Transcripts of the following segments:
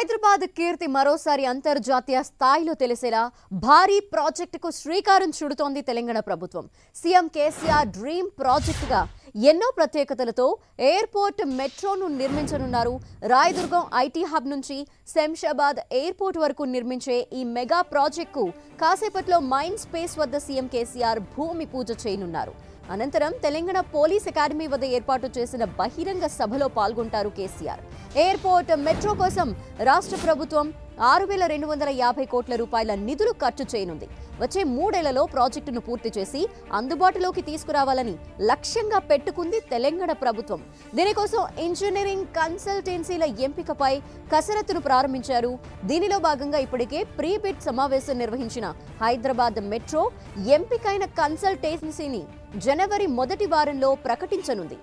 హైదరాబాద్ కీర్తి మరోసారి అంతర్జాతీయ స్థాయిలో తెలిసేలా భారీ ప్రాజెక్టుకు శ్రీకారం చుడుతోంది తెలంగాణ ప్రభుత్వం సీఎం కేసీఆర్ డ్రీమ్ ప్రాజెక్టుగా ఎన్నో ప్రత్యేకతలతో ఎయిర్పోర్ట్ మెట్రోను నిర్మించనున్నారు రాయదుర్గం ఐటీ హబ్ నుంచి శంషాబాద్ ఎయిర్పోర్ట్ వరకు నిర్మించే ఈ మెగా ప్రాజెక్టుకు కాసేపట్లో మైండ్ స్పేస్ వద్ద సీఎం కేసీఆర్ భూమి పూజ చేయనున్నారు అనంతరం తెలంగాణ పోలీస్ అకాడమీ వద్ద ఏర్పాటు చేసిన బహిరంగ సభలో పాల్గొంటారు కేసీఆర్ ఎయిర్పోర్ట్ మెట్రో కోసం రాష్ట్ర ప్రభుత్వం ఆరు వేల రెండు వందల యాభై కోట్ల రూపాయల నిధులు ఖర్చు చేయనుంది వచ్చే మూడేళ్లలో ప్రాజెక్టును పూర్తి చేసి అందుబాటులోకి తీసుకురావాలని లక్ష్యంగా పెట్టుకుంది తెలంగాణ ప్రభుత్వం దీనికోసం ఇంజనీరింగ్ కన్సల్టెన్సీల ఎంపికపై కసరత్తును ప్రారంభించారు దీనిలో భాగంగా ఇప్పటికే ప్రీ బిడ్ సమావేశం నిర్వహించిన హైదరాబాద్ మెట్రో ఎంపికైన కన్సల్టెన్సీని జనవరి మొదటి వారంలో ప్రకటించనుంది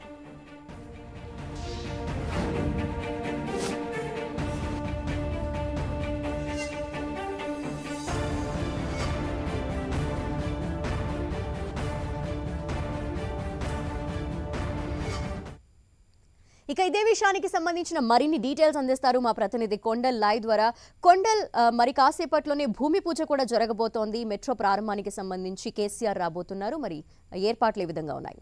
ఇక ఇదే విషయానికి సంబంధించిన మరిన్ని డీటెయిల్స్ అందిస్తారు మా ప్రతినిధి కొండల్ లైవ్ ద్వారా కొండల్ ఆ, మరి కాసేపట్లోనే భూమి పూజ కూడా జరగబోతోంది మెట్రో ప్రారంభానికి సంబంధించి కేసీఆర్ రాబోతున్నారు మరి ఏర్పాట్లు ఏ విధంగా ఉన్నాయి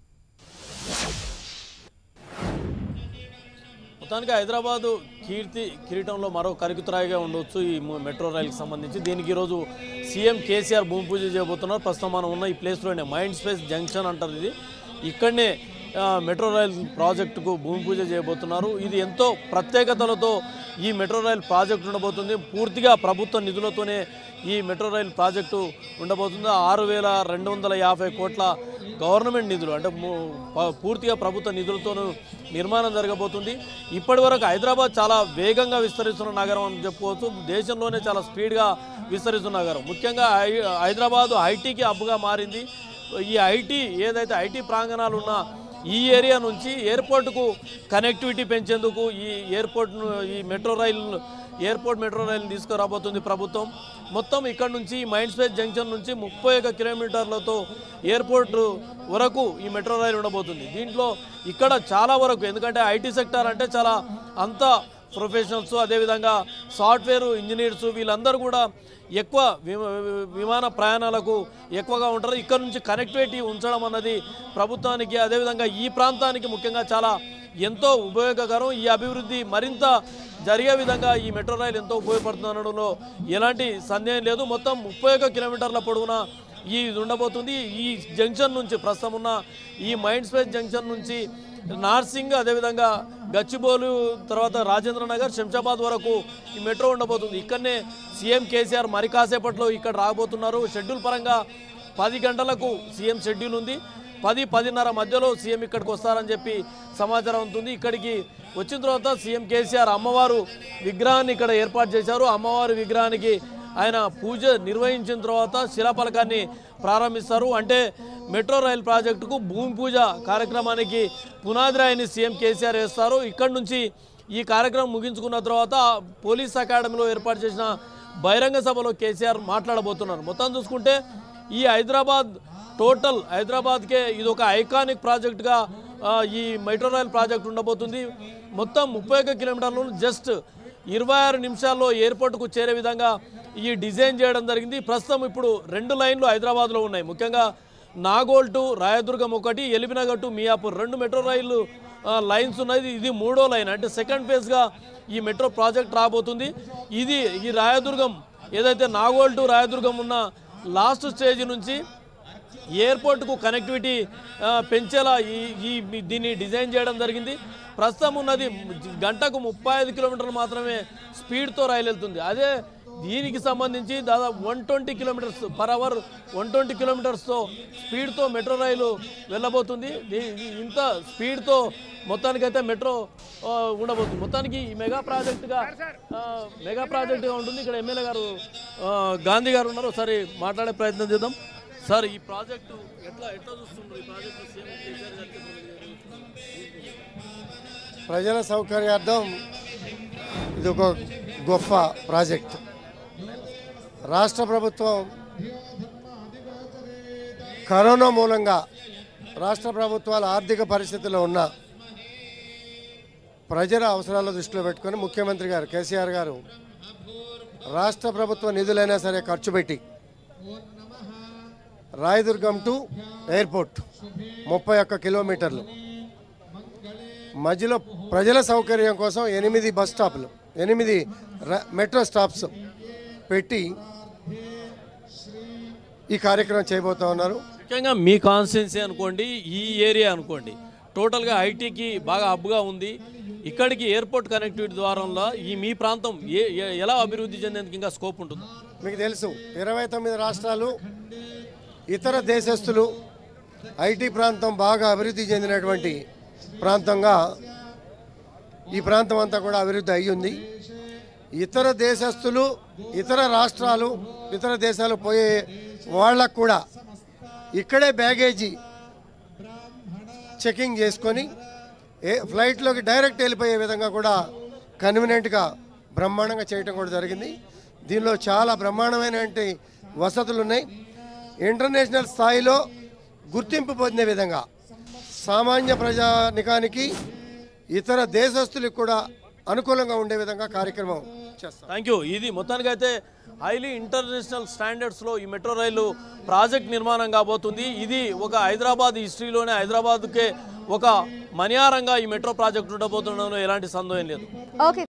మొత్తానికి హైదరాబాదు కీర్తి కిరీటంలో మరో కరికుతురాయిగా ఉండొచ్చు ఈ ము- మెట్రో రైలుకి సంబంధించి దీనికి ఈరోజు సీఎం కేసీఆర్ భూమి పూజ చేయబోతున్నారు ప్రస్తుతం మనం ఉన్న ఈ ప్లేస్లోనే మైండ్ స్పేస్ జంక్షన్ అంటారు ఇది ఇక్కడనే ఆ, మెట్రో రైల్ ప్రాజెక్టుకు భూమి పూజ చేయబోతున్నారు ఇది ఎంతో ప్రత్యేకతలతో ఈ మెట్రో రైల్ ప్రాజెక్టు ఉండబోతుంది పూర్తిగా ప్రభుత్వ నిధులతోనే ఈ మెట్రో రైల్ ప్రాజెక్టు ఉండబోతుంది ఆరు వేల రెండు వందల యాభై కోట్ల గవర్నమెంట్ నిధులు అంటే ము- ప- పూర్తిగా ప్రభుత్వ నిధులతోనూ నిర్మాణం జరగబోతుంది ఇప్పటి వరకు హైదరాబాద్ చాలా వేగంగా విస్తరిస్తున్న నగరం అని చెప్పుకోవచ్చు దేశంలోనే చాలా స్పీడ్గా విస్తరిస్తున్న నగరం ముఖ్యంగా హై- హైదరాబాద్ ఐటీకి హబ్గా మారింది ఈ ఐటీ ఏదైతే ఐటీ ప్రాంగణాలు ఉన్న ఈ ఏరియా నుంచి ఎయిర్పోర్ట్కు కనెక్టివిటీ పెంచేందుకు ఈ ఎయిర్పోర్ట్ను ఈ metro rail airport metro rail తీసుకురాబోతుంది ప్రభుత్వం మొత్తం ఇక్కడ నుంచి మైండ్ స్పేస్ జంక్షన్ నుంచి ముప్పై ఒక కిలోమీటర్లతో ఎయిర్పోర్ట్ వరకు ఈ మెట్రో రైలు ఉండబోతుంది దీంట్లో ఇక్కడ చాలా వరకు ఎందుకంటే ఐటీ సెక్టర్ అంటే చాలా అంత ప్రొఫెషనల్స్ అదేవిధంగా సాఫ్ట్వేర్ ఇంజనీర్స్ వీళ్ళందరూ కూడా ఎక్కువ విమ- విమాన ప్రయాణాలకు ఎక్కువగా ఉంటారు ఇక్కడ నుంచి కనెక్టివిటీ ఉంచడం అన్నది ప్రభుత్వానికి అదేవిధంగా ఈ ప్రాంతానికి ముఖ్యంగా చాలా ఎంతో ఉపయోగకరం ఈ అభివృద్ధి మరింత జరిగే విధంగా ఈ మెట్రో రైలు ఎంతో ఉపయోగపడుతుంది అనడంలో ఎలాంటి సందేహం లేదు మొత్తం ముప్పై ఒక్క కిలోమీటర్ల పొడవున ఈ ఇది ఉండబోతుంది ఈ జంక్షన్ నుంచి ప్రస్తుతం ఉన్న ఈ మైండ్ స్పేస్ జంక్షన్ నుంచి నార్సింగ్ అదేవిధంగా గచ్చిబౌలి తర్వాత రాజేంద్ర నగర్ శంషాబాద్ వరకు ఈ మెట్రో ఉండబోతుంది ఇక్కడనే సీఎం కేసీఆర్ మరి కాసేపట్లో ఇక్కడ రాబోతున్నారు షెడ్యూల్ పరంగా పది గంటలకు సీఎం షెడ్యూల్ ఉంది పది పదిన్నర మధ్యలో సీఎం ఇక్కడికి వస్తారని చెప్పి సమాచారం ఉంటుంది ఇక్కడికి వచ్చిన తర్వాత సీఎం కేసీఆర్ అమ్మవారు విగ్రహాన్ని ఇక్కడ ఏర్పాటు చేశారు అమ్మవారి విగ్రహానికి ఆయన పూజ నిర్వహించిన తర్వాత శిలాఫలకాన్ని ప్రారంభిస్తారు అంటే మెట్రో రైల్ ప్రాజెక్టుకు భూమి పూజ కార్యక్రమానికి పునాది రాయిని సీఎం కేసీఆర్ వేస్తారు ఇక్కడి నుంచి ఈ కార్యక్రమం ముగించుకున్న తర్వాత పోలీస్ అకాడమీలో ఏర్పాటు చేసిన బహిరంగ సభలో కేసీఆర్ మాట్లాడబోతున్నారు మొత్తం చూసుకుంటే ఈ హైదరాబాద్ టోటల్ హైదరాబాద్కే ఇది ఒక ఐకానిక్ ప్రాజెక్టుగా ఆ, ఈ మెట్రో రైల్ ప్రాజెక్ట్ ఉండబోతుంది మొత్తం ముప్పై ఒక్క కిలోమీటర్లు జస్ట్ ఇరవై ఆరు నిమిషాల్లో ఎయిర్పోర్ట్కు చేరే విధంగా ఈ డిజైన్ చేయడం జరిగింది ప్రస్తుతం ఇప్పుడు రెండు లైన్లు హైదరాబాద్లో ఉన్నాయి ముఖ్యంగా నాగోల్ టు రాయదుర్గం ఒకటి ఎలిబినగర్ టు మియాపూర్ రెండు మెట్రో రైళ్లు ఆ, లైన్స్ ఉన్నాయి ఇది మూడో లైన్ అంటే సెకండ్ ఫేజ్గా ఈ మెట్రో ప్రాజెక్ట్ రాబోతుంది ఇది ఈ రాయదుర్గం ఏదైతే నాగోల్ టు రాయదుర్గం ఉన్న లాస్ట్ స్టేజ్ నుంచి ఎయిర్పోర్ట్కు కనెక్టివిటీ ఆ, పెంచేలా ఈ ఈ దీన్ని డిజైన్ చేయడం జరిగింది ప్రస్తుతం ఉన్నది గంటకు ముప్పై ఐదు కిలోమీటర్లు మాత్రమే స్పీడ్తో రైలు వెళ్తుంది అదే దీనికి సంబంధించి దాదాపు one twenty kilometres per hour one twenty కిలోమీటర్స్తో స్పీడ్తో మెట్రో రైలు వెళ్ళబోతుంది దీ- ఈ- ఇంత స్పీడ్తో మొత్తానికైతే మెట్రో ఆ, ఉండబోతుంది మొత్తానికి ఈ మెగా ప్రాజెక్టుగా ఆ, మెగా ప్రాజెక్టుగా ఉంటుంది ఇక్కడ ఎమ్మెల్యే గారు ఆ, గాంధీ గారు ఉన్నారు ఒకసారి మాట్లాడే ప్రయత్నం చేద్దాం సార్ ఈ ప్రాజెక్టు ఎట్లా ఎట్లా చూస్తుండ్రు ఈ ప్రాజెక్టు సీఎం కేసీఆర్ గారికి ప్రజల సౌకర్యార్థం ఇది ఒక గొప్ప ప్రాజెక్ట్ రాష్ట్ర ప్రభుత్వం కరోనా మూలంగా రాష్ట్ర ప్రభుత్వాల ఆర్థిక పరిస్థితుల్లో ఉన్న ప్రజల అవసరాల దృష్టిలో పెట్టుకొని ముఖ్యమంత్రి గారు కేసీఆర్ గారు రాష్ట్ర ప్రభుత్వ నిధులైనా సరే ఖర్చు పెట్టి రాయదుర్గం టు ఎయిర్పోర్ట్ ముప్పై ఒక్క కిలోమీటర్లు మధ్యలో ప్రజల సౌకర్యం కోసం ఎనిమిది బస్ స్టాప్లు ఎనిమిది ర- మెట్రో స్టాప్స్ పెట్టి ఈ కార్యక్రమం చేయబోతా ఉన్నారు ముఖ్యంగా మీ కాన్స్టిట్యున్సీ అనుకోండి ఈ ఏరియా అనుకోండి టోటల్గా ఐటీకి బాగా హబ్గా ఉంది ఇక్కడికి ఎయిర్పోర్ట్ కనెక్టివిటీ ద్వారా ఈ మీ ప్రాంతం ఏ ఏ- ఎలా అభివృద్ధి చెందేందుకు ఇంకా స్కోప్ ఉంటుంది మీకు తెలుసు ఇరవై తొమ్మిది రాష్ట్రాలు ఇతర దేశస్తులు ఐటీ ప్రాంతం బాగా అభివృద్ధి చెందినటువంటి ప్రాంతంగా ఈ ప్రాంతం అంతా కూడా అభివృద్ధి అయ్యింది ఇతర దేశస్తులు ఇతర రాష్ట్రాలు ఇతర దేశాలు పోయే వాళ్ళకు కూడా ఇక్కడే బ్యాగేజీ చెకింగ్ చేసుకొని ఏ ఫ్లైట్లోకి డైరెక్ట్ వెళ్ళిపోయే విధంగా కూడా కన్వీనియంట్గా బ్రహ్మాండంగా చేయటం కూడా జరిగింది దీనిలో చాలా బ్రహ్మాండమైనటువంటి వసతులు ఉన్నాయి ఇంటర్నేషనల్ స్థాయిలో గుర్తింపు పొందే విధంగా సామాన్య ప్రజానికానికి ఇతర దేశస్తులకు కూడా అనుకూలంగా ఉండే విధంగా కార్యక్రమం చేస్తాం థ్యాంక్ యూ ఇది మొత్తానికి అయితే హైలీ ఇంటర్నేషనల్ స్టాండర్డ్స్లో ఈ మెట్రో రైలు ప్రాజెక్ట్ నిర్మాణం కాబోతుంది ఇది ఒక హైదరాబాద్ హిస్టరీలోనే హైదరాబాద్కే ఒక మణియారంగా ఈ మెట్రో ప్రాజెక్ట్ ఉండబోతుండడంలో ఎలాంటి సందేహం లేదు ఓకే